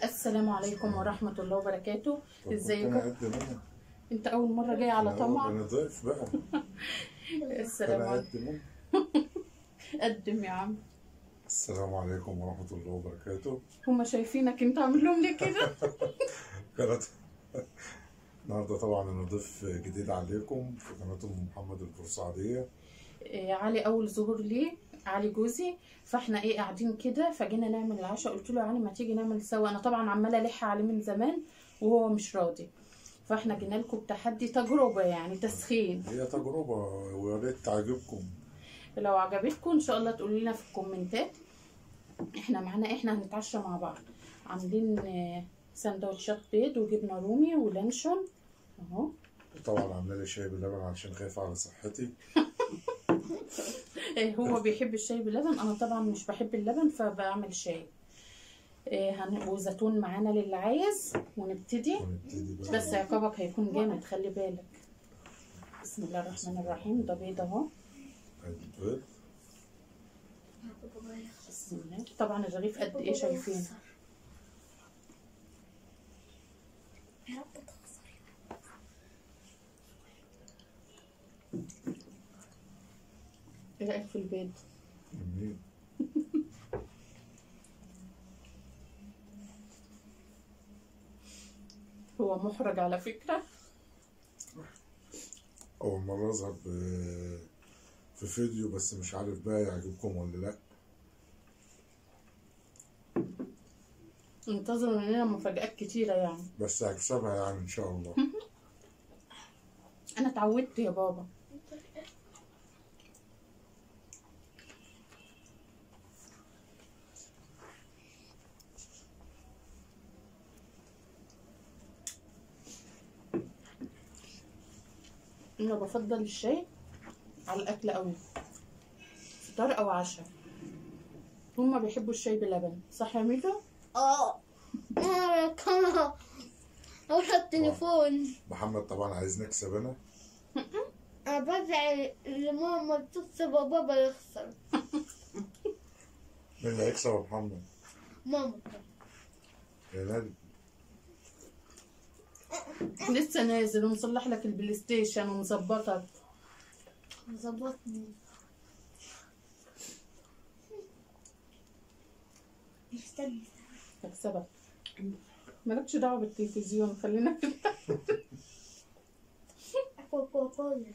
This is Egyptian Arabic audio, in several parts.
السلام عليكم ورحمة الله وبركاته طب ازيكم انا قد منها انت اول مرة جاي على أنا- طمع انا ضيف بقى السلام انا عليكم قد منها قدم يا عم السلام عليكم ورحمه الله وبركاته هما شايفينك انت عامل لهم ليه كده قناه النهارده طبعا انا ضيف جديد عليكم في قناه ام محمد البورسعيديه إيه، علي اول ظهور ليه علي جوزي فاحنا ايه قاعدين كده فجينا نعمل العشاء قلت له يا علي ما تيجي نعمل سوا انا طبعا عماله الح عليه من زمان وهو مش راضي فاحنا جينا لكم بتحدي تجربه يعني تسخين هي تجربه ويا ريت تعجبكم لو عجبتكم ان شاء الله تقولوا لنا في الكومنتات احنا معانا احنا هنتعشى مع بعض عاملين آه، سندوتشات بيض وجبنه رومي ولانشون اهو طبعا عامله لي شاي بلبن عشان خايفه على صحتي آه، هو بيحب الشاي باللبن انا طبعا مش بحب اللبن فبعمل شاي آه، هن- وزيتون معانا للي عايز ونبتدي ونبتدي بقى بس عقابك هيكون جامد خلي بالك بسم الله الرحمن الرحيم ده بيض اهو البيض بسم الله طبعا الرغيف قد ايه شايفين ايه رايك في البيض جميل هو محرج على فكره اول مره اظهر ب- في فيديو بس مش عارف بقى يعجبكم ولا لا انتظروا مننا مفاجآت كتيرة يعني بس هكسبها يعني ان شاء الله أنا اتعودت يا بابا أنا بفضل الشاي على الأكل أوي فطار أو عشاء هما بيحبوا الشاي بلبن صح يا ميدو؟ اه انا كمان اروح التليفون محمد طبعا عايز نكسب انا انا بدعي لماما تكسب وبابا يخسر مين اللي هيكسب يا محمد ماما يا نادي لسه نازل ومصلح لك البلاي ستيشن ومظبطك ظبطني استنى هكسبك مالكش دعوة بالتلفزيون خلينا كده كوكا كولا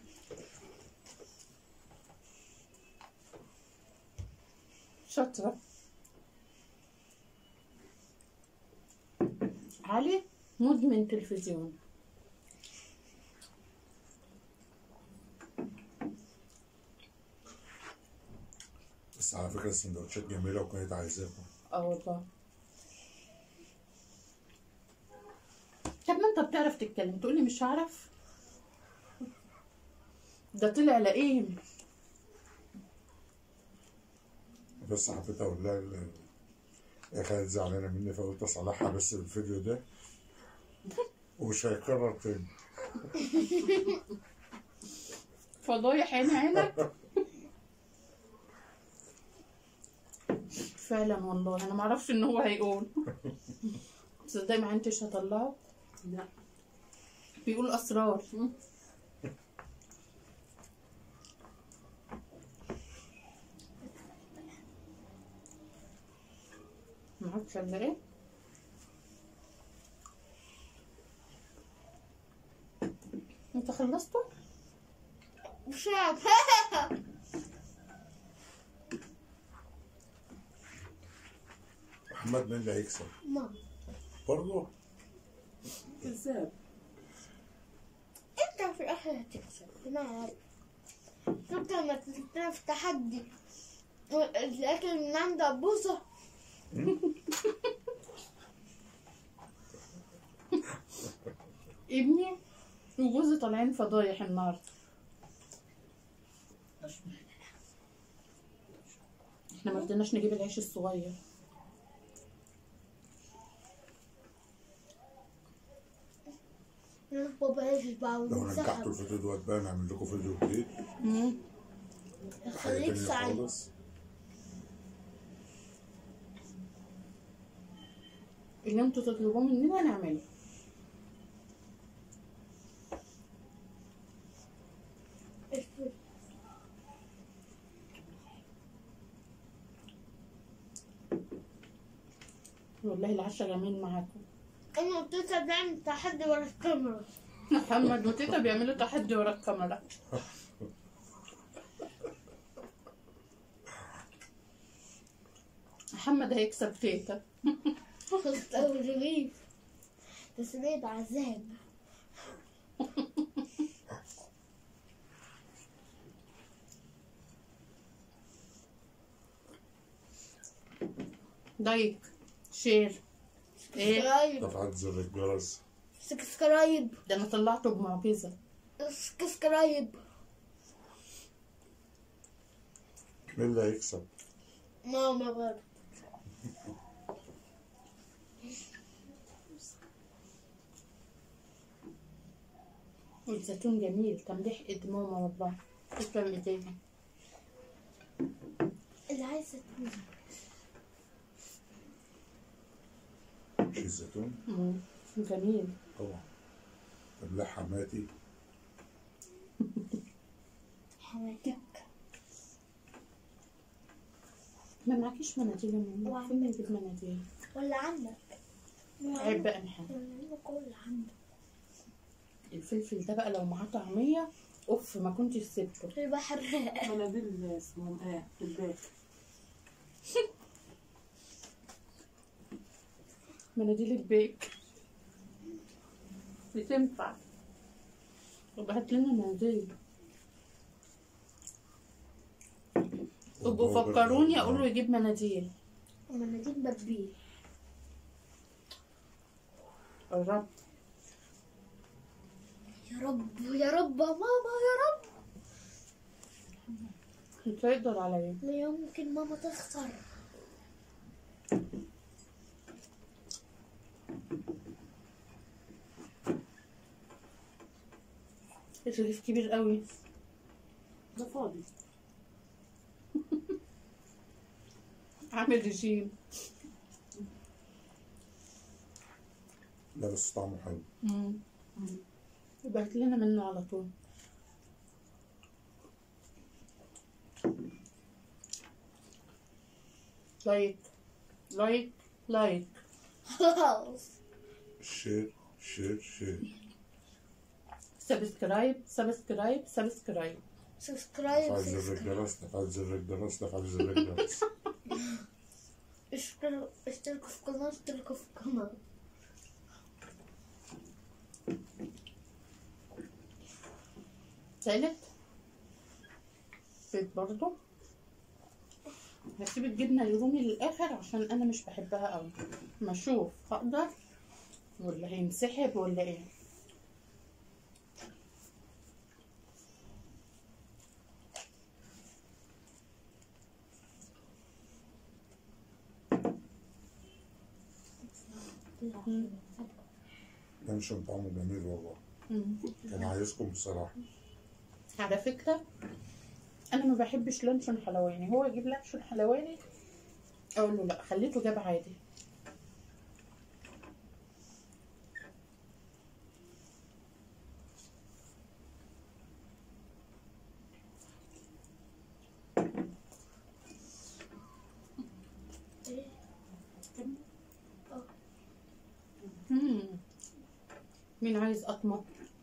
شاطرة علي مدمن تلفزيون بس على فكره السندوتشات جميله وكانت عايزاكم اه والله طب ما انت بتعرف تتكلم تقولي مش هعرف ده طلع لئيم بس حبيت اقول لها ال- يا خالد زعلانه مني فقلت اصالحها بس بالفيديو ده ومش هيكرر تاني فضايح عين عينك فعلا والله انا ما اعرفش ان هو هيقول تصدقي ما انتش هطلعه لا بيقول اسرار معاك ولا ايه انت خلصته مش عارف محمد مين اللي هيكسب ماما برضه كذاب انت في الاخر هتكسب انا عارف شفت لما كسبتنا في تحدي الاكل من عند ابوظه ابني وجوزي طالعين فضايح النهارده احنا ما رضيناش نجيب العيش الصغير بابا يشبع لو نجحتوا وينسحب الفيديو دوت بقى نعمل لكم فيديو جديد حاجه خليك تانية سعيد خالص اللي انتوا تطلبوه مننا نعمله الفل والله العشاء جميل معاكم انا وتيتا بنعمل تحدي ورا الكاميرا محمد وتيتا بيعملوا تحدي ورا الكاميرا محمد هيكسب تيتا خلصت اول رغيف تسريب عذاب لايك شير ايه سبسكرايب دفعت زر الجرس سبسكرايب ده انا طلعته بمعجزة سبسكرايب مين اللي هيكسب؟ ماما برضه والزيتون جميل تمليح ايد ماما والله تسلم ايديها اللي عايزه تقول مش الزيتون مم. جميل طبعا تملاح حماتي حماتك ما معكيش مناديل يا ماما وعندك. فين نجيب مناديل ولا عندك عيب بقى محمد عندك ولا عندك الفلفل ده بقى لو معاه طعمية اوف ما كنتش سبته يبقى حراق مناديل اسمهم ايه في البيت مناديل البيك بتنفع طب هات لنا مناديل ابقوا فكروني اقول له يجيب مناديل مناديل بابي الرب يا رب يا رب يا ماما يا رب مش هيقدر عليا لا يمكن ماما تخسر الرغيف كبير قوي ده فاضي عامل رجيم لا بس طعمه حلو يبقى هات لنا منه على طول لايك لايك لايك خلاص شير شير شير سبسكرايب سبسكرايب سبسكرايب سبسكرايب دفعت زر سبسكرايب. الجرس دفعت زر الجرس دفعت زر الجرس اشتركوا اشتركوا في القناة اشتركوا في القناة تالت بيض برضو هسيب الجبنة الرومي للآخر عشان أنا مش بحبها أوي ما أشوف هقدر ولا هينسحب ولا إيه لانشون طعمه جميل والله مم. كان عايزكم بصراحة على فكرة أنا ما بحبش لانشون حلواني هو يجيب لانشون حلواني أقول له لأ خليته جاب عادي مم. مين عايز أطمر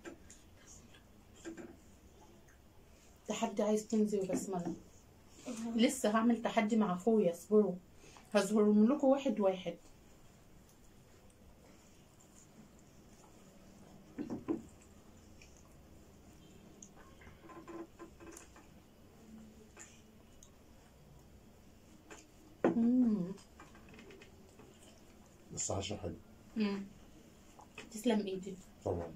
تحدي عايز تنزل وبسملة لسه هعمل تحدي مع اخويا اصبروا هظهرهم لكم واحد واحد مم. بس عشا حلو مم. تسلم ايدي طبعا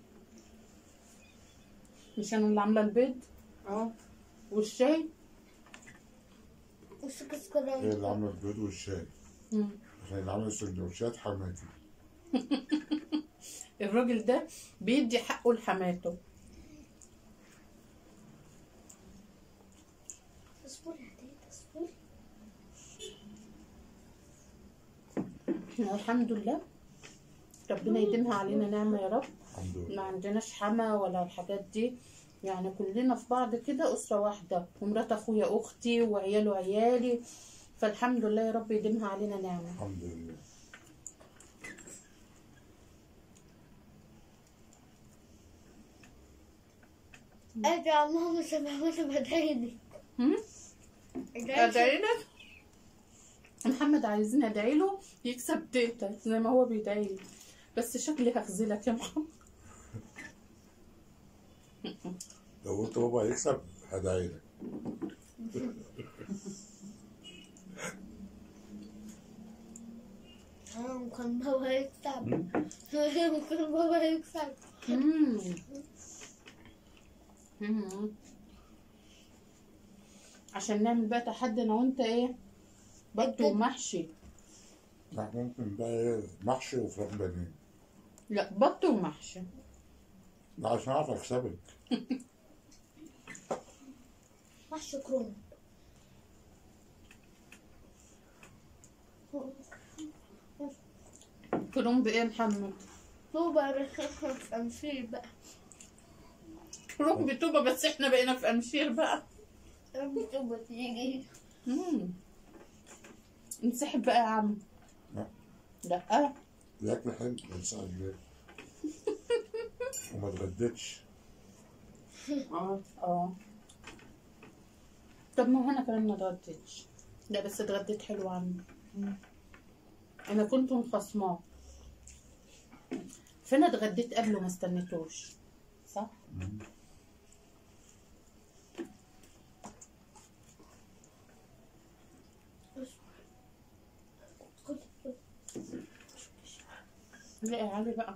مش انا اللي عامله البيض اه والشاي هي اللي سبسكرايب عاملة البيض والشاي مم. احنا اللي عامل سندوتشات حماتي الراجل ده بيدي حقه لحماته اصبري يا تيتا اصبري احنا الحمد لله ربنا يديمها علينا نعمة يا رب الحمد ما لله عندناش حما ولا الحاجات دي يعني كلنا في بعض كده أسرة واحدة ومرات أخويا أختي وعياله عيالي فالحمد لله يا رب يديمها علينا نعمة الحمد لله ارجع ماما سمعت بدعيني هم؟ أدعي لك محمد عايزين أدعي له يكسب تيتا زي ما هو بيدعي لي بس شكلي هخذلك يا محمد لو قلت بابا هيكسب هدعي لك ممكن بابا يكسب ممكن بابا يكسب مم. مم. عشان نعمل بقى تحدي انا وانت ايه بط ومحشي لا ممكن بقى إيه، محشي وفراخ بانيه لا بط ومحشي لا عشان اعرف اكسبك محشي كروم كلهم بايه يا محمد بابا في أنفير بقى كلهم بتوبة بس احنا بقينا في امشير بقى بابا تيجي مم. انسحب بقى يا عم لا. لا الاكل حلو بس عجبك وما اتغديتش اه اه طب ما هو انا كمان ما اتغديتش لا بس اتغديت حلو عني انا كنت مخصماه فانا اتغديت قبله ما استنيتوش صح لا يا علي بقى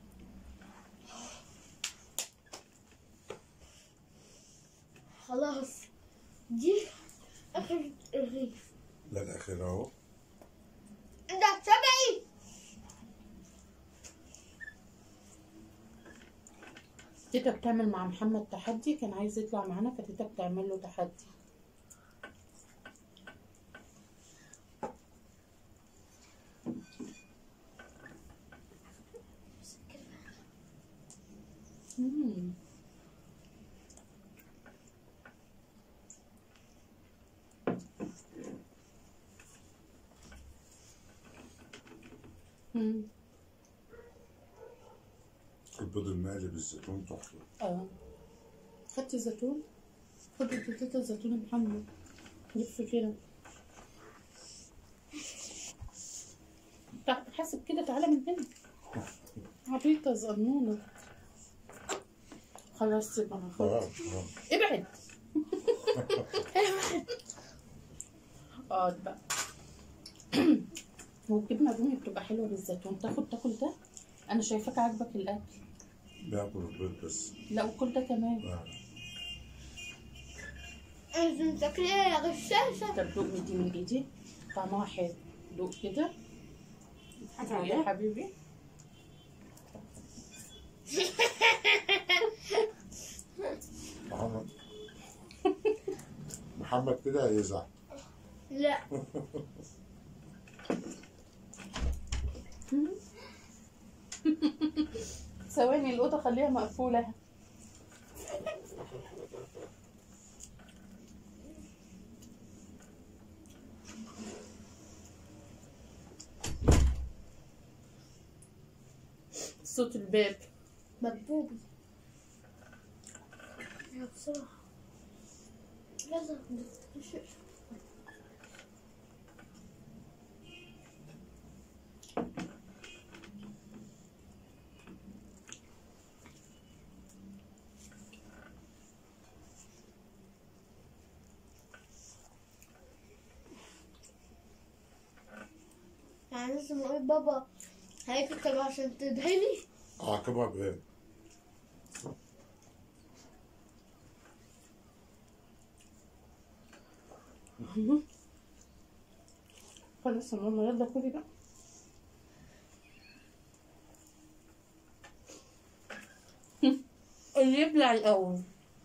خلاص دي آخر الرغيف ده الاخير اهو انت هتسمعي تيتا بتعمل مع محمد تحدي كان عايز يطلع معانا فتيتا بتعمل له تحدي مم. مم. البيض المقلي بالزيتون تحفه اه خدت زيتون خد تيتا زيتون يا محمد لف كده تع- حاسب كده تعالى من هنا عبيطة صغنونة خلاص سيب انا خد خلاص خلاص. ابعد اقعد بقى والجبنة الرومي بتبقى حلوة بالزيتون تاخد تاكل ده انا شايفاك عاجبك الاكل باكل البيض بس لا وكل ده كمان آه. انت تاكليها يا غشاشة طب دوق دي من ايدي طعمها حلو دوق كده حاجة يا عليها حبيبي محمد محمد كده هيزعل لا ثواني الأوضة خليها مقفولة صوت الباب مكبوبي يا بصراحة لازم نكتشف يعني لازم اقول بابا هيكتب عشان تدعيلي اعاقبها بايه؟ خلاص يا ماما يلا كلي بقى اللي يبلع الأول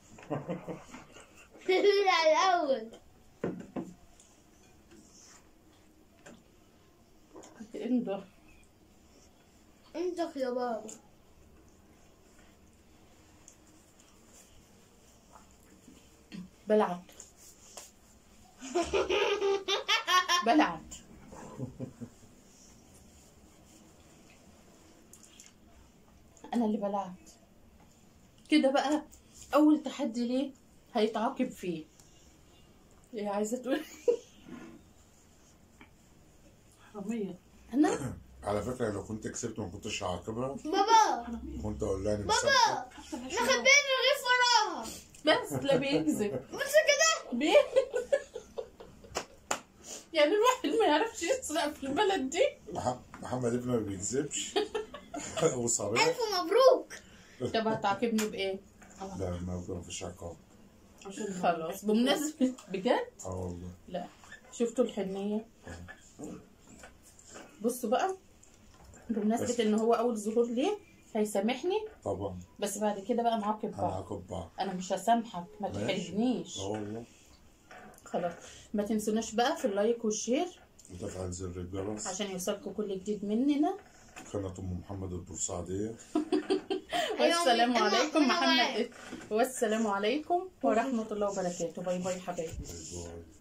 لا الأول انضف انت يا بابا بلعت بلعت انا اللي بلعت كده بقى اول تحدي ليه هيتعاقب فيه ايه عايزه تقول حرامية انا على فكره لو كنت كسبت ما كنتش هعاقبها بابا حرامية كنت اقول لها اني بابا كسبت احنا خبينا الرغيف وراها بس لا بيكذب بس كده بي يعني الواحد ما يعرفش يسرق في البلد دي مح- محمد ابني ما بيكذبش وصريح الف مبروك طب هتعاقبني بايه لا ما ما فيش عقاب عشان خلاص بمناسبة بجد اه والله لا شفتوا الحنية بصوا بقى بمناسبة ان هو اول ظهور ليه هيسامحني طبعا بس بعد كده بقى نعاقب بعض هنعاقب بعض انا مش هسامحك ما ماشي. تحرجنيش اه والله خلاص ما تنسوناش بقى في اللايك والشير وتفعل زر الجرس عشان يوصلكم كل جديد مننا قناة ام محمد البورسعيدية والسلام أيوة، عليكم أنا محمد معاك. والسلام عليكم ورحمة الله وبركاته باي باي حبايبي باي باي